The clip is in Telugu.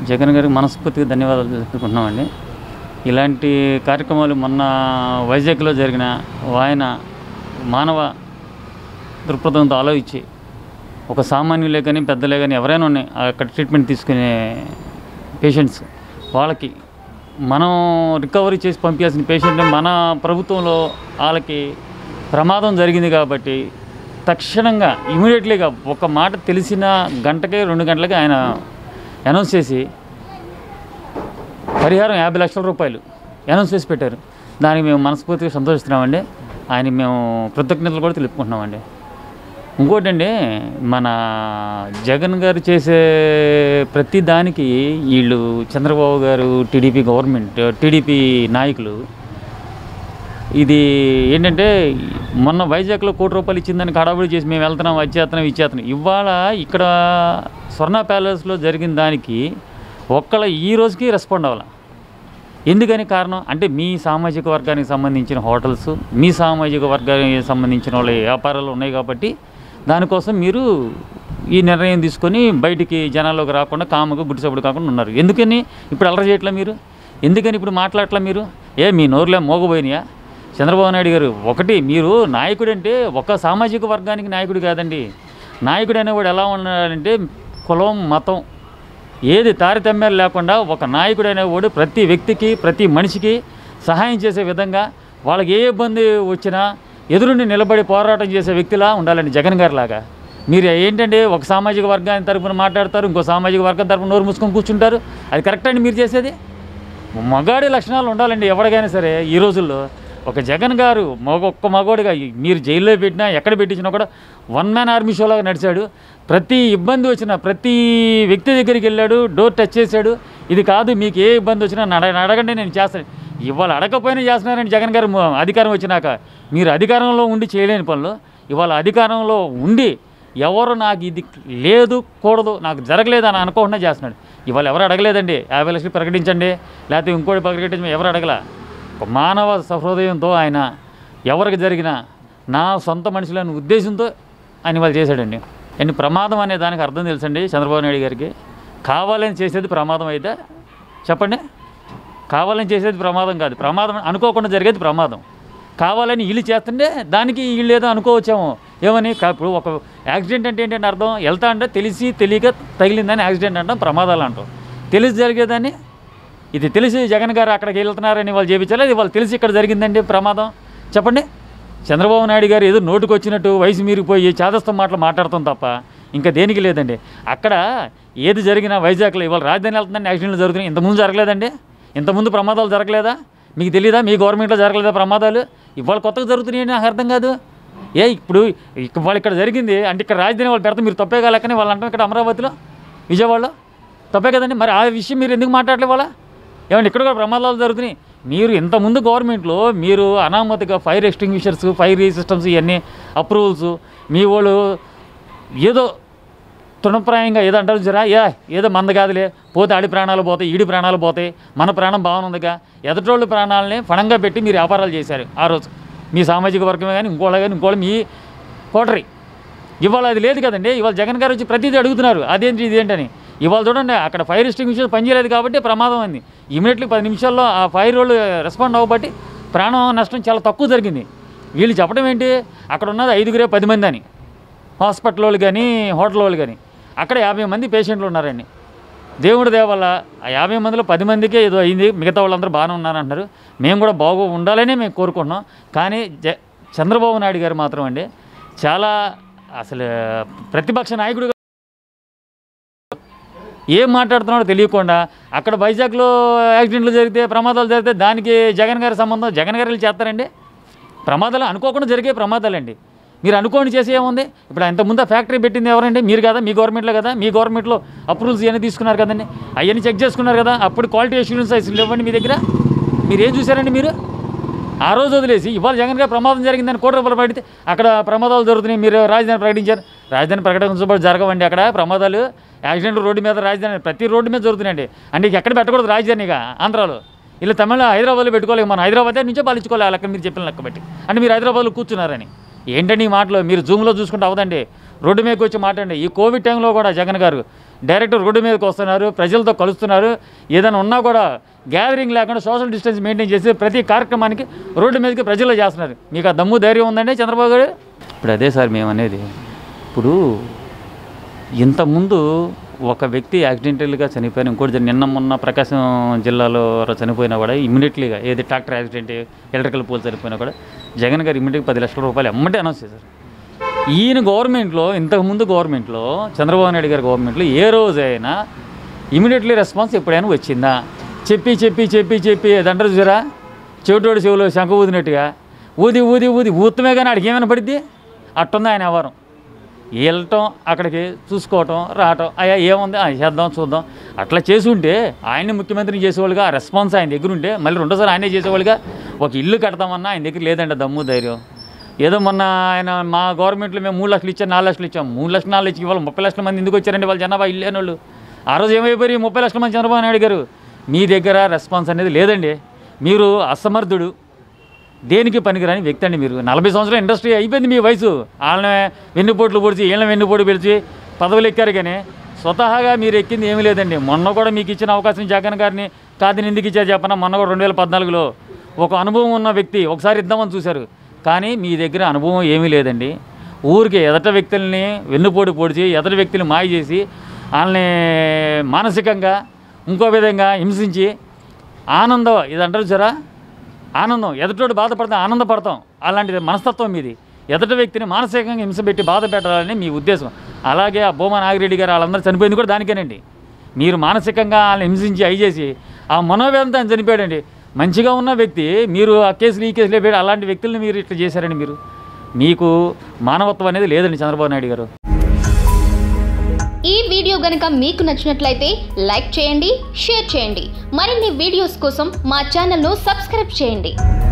జగన్ గారికి మనస్ఫూర్తిగా ధన్యవాదాలు తెలుపుకుంటున్నామండి ఇలాంటి కార్యక్రమాలు మొన్న వైజాగ్లో జరిగిన ఆయన మానవ దృక్పథంతో ఆలోచించి ఒక సామాన్యులే కానీ పెద్దలే కానీ ఎవరైనా ఉన్నాయి అక్కడ ట్రీట్మెంట్ తీసుకునే పేషెంట్స్ వాళ్ళకి మనం రికవరీ చేసి పంపించాల్సిన పేషెంట్ని మన ప్రభుత్వంలో వాళ్ళకి ప్రమాదం జరిగింది కాబట్టి తక్షణంగా ఇమీడియట్లీగా ఒక మాట తెలిసిన గంటకే రెండు గంటలకి ఆయన అనౌన్స్ చేసి పరిహారం యాభై లక్షల రూపాయలు అనౌన్స్ చేసి పెట్టారు దానికి మేము మనస్ఫూర్తిగా సంతోషిస్తున్నామండి ఆయన మేము కృతజ్ఞతలు కూడా తెలుపుకుంటున్నామండి ఇంకోటండి మన జగన్ గారు చేసే ప్రతి దానికి వీళ్ళు చంద్రబాబు గారు టీడీపీ గవర్నమెంట్ టీడీపీ నాయకులు ఇది ఏంటంటే మొన్న వైజాగ్లో కోటి రూపాయలు ఇచ్చిందని కడాబడి చేసి మేము వెళ్తున్నాం అది చేస్తున్నాం ఇది చేస్తున్నాం ఇవాళ ఇక్కడ స్వర్ణ ప్యాలెస్లో జరిగిన దానికి ఒక్కళ్ళ ఈ రోజుకి రెస్పాండ్ అవ్వాలి ఎందుకని కారణం అంటే మీ సామాజిక వర్గానికి సంబంధించిన హోటల్స్ మీ సామాజిక వర్గానికి సంబంధించిన వాళ్ళ వ్యాపారాలు ఉన్నాయి కాబట్టి దానికోసం మీరు ఈ నిర్ణయం తీసుకొని బయటికి జనాల్లోకి రాకుండా కామగా గుడిసెప్పుడు కాకుండా ఉన్నారు ఎందుకని ఇప్పుడు అలర చేయట్లా మీరు ఎందుకని ఇప్పుడు మాట్లాడట్లా మీరు ఏ మీ నోరులే మోగబోయినాయా చంద్రబాబు నాయుడు గారు ఒకటి మీరు నాయకుడు అంటే ఒక సామాజిక వర్గానికి నాయకుడు కాదండి నాయకుడు అనేవాడు ఎలా ఉన్నాడంటే కులం మతం ఏది తారతమ్యాలు లేకుండా ఒక నాయకుడు అనేవాడు ప్రతి వ్యక్తికి ప్రతి మనిషికి సహాయం చేసే విధంగా వాళ్ళకి ఏ ఇబ్బంది వచ్చినా ఎదురుండి నిలబడి పోరాటం చేసే వ్యక్తిలా ఉండాలండి జగన్ గారి లాగా మీరు ఏంటంటే ఒక సామాజిక వర్గాన్ని తరపున మాట్లాడతారు ఇంకో సామాజిక వర్గం తరపున నోరు మూసుకొని కూర్చుంటారు అది కరెక్ట్ అండి మీరు చేసేది మగాడి లక్షణాలు ఉండాలండి ఎవరికైనా సరే ఈ రోజుల్లో ఒక జగన్ గారు మగ ఒక్క మగోడిగా ఈ- మీరు జైల్లో పెట్టినా ఎక్కడ పెట్టించినా కూడా వన్ మ్యాన్ ఆర్మీ షోలాగా నడిచాడు ప్రతి ఇబ్బంది వచ్చినా ప్రతి వ్యక్తి దగ్గరికి వెళ్ళాడు డోర్ టచ్ చేశాడు ఇది కాదు మీకు ఏ ఇబ్బంది వచ్చినా నడ అడగండి నేను చేస్తాను ఇవాళ అడగకపోయినా చేస్తున్నారండి జగన్ గారు మ- అధికారం వచ్చినాక మీరు అధికారంలో ఉండి చేయలేని పనులు ఇవాళ అధికారంలో ఉండి ఎవరు నాకు ఇది లేదు కూడదు నాకు జరగలేదు అని అనుకోకుండా చేస్తున్నాడు ఇవాళ ఎవరు అడగలేదండి యాభై లక్షలు ప్రకటించండి లేకపోతే ఇంకోటి ప్రకటించండి ఎవరు అడగల ఒక మానవ సహృదయంతో ఆయన ఎవరికి జరిగినా నా సొంత మనుషులని ఉద్దేశంతో ఆయన వాళ్ళు చేశాడండి అండ్ ప్రమాదం అనే దానికి అర్థం తెలుసండి చంద్రబాబు నాయుడు గారికి కావాలని చేసేది ప్రమాదం అయితే చెప్పండి కావాలని చేసేది ప్రమాదం కాదు ప్రమాదం అనుకోకుండా జరిగేది ప్రమాదం కావాలని వీళ్ళు చేస్తుంటే దానికి వీళ్ళు ఏదో అనుకోవచ్చేమో ఏమని కా- ఇప్పుడు ఒక యాక్సిడెంట్ అంటే ఏంటంటే అర్థం వెళ్తా అంటే తెలిసి తెలియక తగిలిందని యాక్సిడెంట్ అంటాం ప్రమాదాలు అంటాం తెలిసి జరిగేదాన్ని ఇది తెలిసి జగన్ గారు అక్కడికి వెళ్తున్నారని వాళ్ళు చేయించాలి ఇది వాళ్ళు తెలిసి ఇక్కడ జరిగిందండి ప్రమాదం చెప్పండి చంద్రబాబు నాయుడు గారు ఏదో నోటుకు వచ్చినట్టు వయసు మీరిపోయి చేదస్తం మాటలు మాట్లాడతాం తప్ప ఇంకా దేనికి లేదండి అక్కడ ఏది జరిగినా వైజాగ్లో ఇవాళ రాజధాని వెళ్తుందని యాక్సిడెంట్లు జరుగుతున్నాయి ఇంతకుముందు జరగలేదండి ఇంతకుముందు ప్రమాదాలు జరగలేదా మీకు తెలియదా మీ గవర్నమెంట్లో జరగలేదా ప్రమాదాలు ఇవాళ కొత్తగా జరుగుతున్నాయని నాకు అర్థం కాదు ఏ ఇప్పుడు ఇక వాళ్ళు ఇక్కడ జరిగింది అంటే ఇక్కడ రాజధాని వాళ్ళు పెడతాం మీరు తప్పే కాలేకని వాళ్ళు అంటాం ఇక్కడ అమరావతిలో విజయవాడలో తప్పే కదండి మరి ఆ విషయం మీరు ఎందుకు మాట్లాడలే వాళ్ళ ఏమండి ఇక్కడ కూడా ప్రమాదాలు జరుగుతున్నాయి మీరు ఇంతకుముందు గవర్నమెంట్లో మీరు అనామతిగా ఫైర్ ఎక్స్టింగ్విషర్స్ ఫైర్ సిస్టమ్స్ ఇవన్నీ అప్రూవల్స్ మీ వాళ్ళు ఏదో తృణప్రాయంగా ఏదో అంటారు జరా ఏ ఏదో మంద కాదులే పోతే ఆడి ప్రాణాలు పోతాయి ఈడి ప్రాణాలు పోతాయి మన ప్రాణం బాగుందిగా ఎదటోళ్ళ ప్రాణాలని ఫణంగా పెట్టి మీరు వ్యాపారాలు చేశారు ఆ రోజు మీ సామాజిక వర్గమే కానీ ఇంకోళ్ళ కానీ ఇంకోళ్ళు మీ కోటరీ ఇవాళ అది లేదు కదండి ఇవాళ జగన్ గారు వచ్చి ప్రతిదీ అడుగుతున్నారు అదేంటి ఇదేంటని ఇవాళ చూడండి అక్కడ ఫైర్ ఎస్టింగ్విషర్ పనిచేయలేదు కాబట్టి ప్రమాదం అయింది ఇమీడియట్లీ పది నిమిషాల్లో ఆ ఫైర్ వాళ్ళు రెస్పాండ్ అవ్వబట్టి ప్రాణం నష్టం చాలా తక్కువ జరిగింది వీళ్ళు చెప్పడం ఏంటి అక్కడ ఉన్నది ఐదుగురే పది మంది అని హాస్పిటల్ వాళ్ళు కానీ హోటల్ వాళ్ళు కానీ అక్కడ యాభై మంది పేషెంట్లు ఉన్నారండి దేవుడి దయ వల్ల ఆ యాభై మందిలో పది మందికే ఏదో అయింది మిగతా వాళ్ళందరూ బాగానే ఉన్నారంటున్నారు మేము కూడా బాగు ఉండాలనే మేము కోరుకుంటున్నాం కానీ జ చంద్రబాబు నాయుడు గారు మాత్రం అండి చాలా అసలు ప్రతిపక్ష నాయకుడు ఏం మాట్లాడుతున్నాడో తెలియకుండా అక్కడ వైజాగ్లో యాక్సిడెంట్లు జరిగితే ప్రమాదాలు జరిగితే దానికి జగన్ గారి సంబంధం జగన్ గారు వెళ్ళి చేస్తారండి ప్రమాదాలు అనుకోకుండా జరిగే ప్రమాదాలండి మీరు అనుకోని చేసి ఏముంది ఇప్పుడు ఇంతకుముందు ఆ ఫ్యాక్టరీ పెట్టింది ఎవరండి మీరు కదా మీ గవర్నమెంట్లో కదా మీ గవర్నమెంట్లో అప్రూవల్స్ ఇవన్నీ తీసుకున్నారు కదండి అవన్నీ చెక్ చేసుకున్నారు కదా అప్పుడు క్వాలిటీ అష్యూరెన్స్ అసలు ఇవ్వండి మీ దగ్గర మీరు ఏం చూసారండి మీరు ఆ రోజు వదిలేసి ఇవాళ జగన్ గారు ప్రమాదం జరిగిందని కోటి రూపాయలు పడితే అక్కడ ప్రమాదాలు జరుగుతున్నాయి మీరు రాజధాని ప్రకటించారు రాజధాని ప్రకటించబడి జరగవండి అక్కడ ప్రమాదాలు యాక్సిడెంట్లు రోడ్డు మీద రాజధాని ప్రతి రోడ్డు మీద జరుగుతున్నాయండి అంటే ఇక ఎక్కడ పెట్టకూడదు రాజధానిగా ఆంధ్రాలో ఇలా తమిళ హైదరాబాద్లో పెట్టుకోవాలి మన హైదరాబాద్ నుంచే పాలించుకోవాలి ఆ లెక్క మీరు చెప్పిన లెక్క బట్టి అంటే మీరు హైదరాబాద్లో కూర్చున్నారని ఏంటండి ఈ మాటలు మీరు జూమ్లో చూసుకుంటే అవదండి రోడ్డు మీదకి వచ్చి మాట్లాడండి ఈ కోవిడ్ టైంలో కూడా జగన్ గారు డైరెక్ట్ రోడ్డు మీదకి వస్తున్నారు ప్రజలతో కలుస్తున్నారు ఏదైనా ఉన్నా కూడా గ్యాదరింగ్ లేకుండా సోషల్ డిస్టెన్స్ మెయింటైన్ చేసి ప్రతి కార్యక్రమానికి రోడ్డు మీదకి ప్రజలు చేస్తున్నారు మీకు ఆ దమ్ము ధైర్యం ఉందండి చంద్రబాబు గారు ఇప్పుడు అదే సార్ మేము అనేది ఇప్పుడు ఇంతకుముందు ఒక వ్యక్తి యాక్సిడెంటల్గా చనిపోయిన ఇంకోటి జరి- నిన్న మొన్న ప్రకాశం జిల్లాలో చనిపోయినా కూడా ఇమ్మీడియట్లీగా ఏది ట్రాక్టర్ యాక్సిడెంట్ ఎలక్ట్రికల్ పోల్ చనిపోయినా కూడా జగన్ గారు ఇమ్మీడియట్గా పది లక్షల రూపాయలు ఎమ్మటే అనౌన్స్ చేశారు ఈయన గవర్నమెంట్లో ఇంతకుముందు గవర్నమెంట్లో చంద్రబాబు నాయుడు గారి గవర్నమెంట్లో ఏ రోజైనా ఇమీడియట్లీ రెస్పాన్స్ ఎప్పుడైనా వచ్చిందా చెప్పి చెప్పి చెప్పి చెప్పి అదంటారు చూసారా చెవిటోడు చెవులో శంఖ ఊదినట్టుగా ఊది ఊది ఊది ఊతమే కానీ ఆడికి ఏమైనా పడిద్ది అట్టుంది ఆయన వ్యవహారం వెళ్ళటం అక్కడికి చూసుకోవటం రావటం అయ్యా ఏముంది ఆ, చేద్దాం చూద్దాం అట్లా చేసి ఉంటే ఆయన్ని ముఖ్యమంత్రిని చేసేవాళ్ళుగా ఆ రెస్పాన్స్ ఆయన దగ్గర ఉంటే మళ్ళీ రెండోసారి ఆయనే చేసేవాళ్ళుగా ఒక ఇల్లు కడతామన్నా ఆయన దగ్గర లేదండి దమ్ము ధైర్యం ఏదో మొన్న ఆయన మా గవర్నమెంట్లో మేము మూడు లక్షలు ఇచ్చాం నాలుగు లక్షలు ఇచ్చాం మూడు లక్షలు నాలుగు లక్షలు ఇవాళ ముప్పై లక్షల మంది ఎందుకు వచ్చారండి వాళ్ళ జనాభా ఇల్లు లేని వాళ్ళు ఆ రోజు ఏమైపోయి ఈ ముప్పై లక్షల మంది చంద్రబాబు నాయుడు గారు మీ దగ్గర రెస్పాన్స్ అనేది లేదండి మీరు అసమర్థుడు దేనికి పనికిరాని వ్యక్తి అండి మీరు నలభై సంవత్సరాల ఇండస్ట్రీ అయిపోయింది మీ వయసు వాళ్ళని వెన్నుపోట్లు పొడిచి వీళ్ళని వెన్నుపోటు పిలిచి పదవులు ఎక్కారు కానీ స్వతహాగా మీరు ఎక్కింది ఏమీ లేదండి మొన్న కూడా మీకు ఇచ్చిన అవకాశం జగన్ గారిని కాదని ఎందుకు ఇచ్చారు చెప్పనా మొన్న కూడా రెండు వేల పద్నాలుగులో ఒక అనుభవం ఉన్న వ్యక్తి ఒకసారి ఇద్దామని చూశారు కానీ మీ దగ్గర అనుభవం ఏమీ లేదండి ఊరికి ఎదట వ్యక్తుల్ని వెన్నుపోటు పొడిచి ఎదట వ్యక్తుల్ని మాయ చేసి వాళ్ళని మానసికంగా ఇంకో విధంగా హింసించి ఆనందం ఇది అంటారు చూసారా ఆనందం ఎదుటోడు బాధపడతాం ఆనందపడతాం అలాంటి మనస్తత్వం మీది ఎదుటి వ్యక్తిని మానసికంగా హింస పెట్టి బాధ పెట్టాలని మీ ఉద్దేశం అలాగే ఆ భూమా నాగిరెడ్డి గారు వాళ్ళందరూ చనిపోయింది కూడా దానికేనండి మీరు మానసికంగా వాళ్ళని హింసించి అయి చేసి ఆ మనోవేదంతో ఆయన చనిపోయాడండి మంచిగా ఉన్న వ్యక్తి మీరు ఆ కేసులు ఈ కేసులు పెట్టి అలాంటి వ్యక్తుల్ని మీరు ఇట్లా చేశారండి మీరు మీకు మానవత్వం అనేది లేదండి చంద్రబాబు నాయుడు గారు ఈ వీడియో గనుక మీకు నచ్చినట్లయితే లైక్ చేయండి షేర్ చేయండి మరిన్ని వీడియోస్ కోసం మా ఛానల్ను సబ్స్క్రైబ్ చేయండి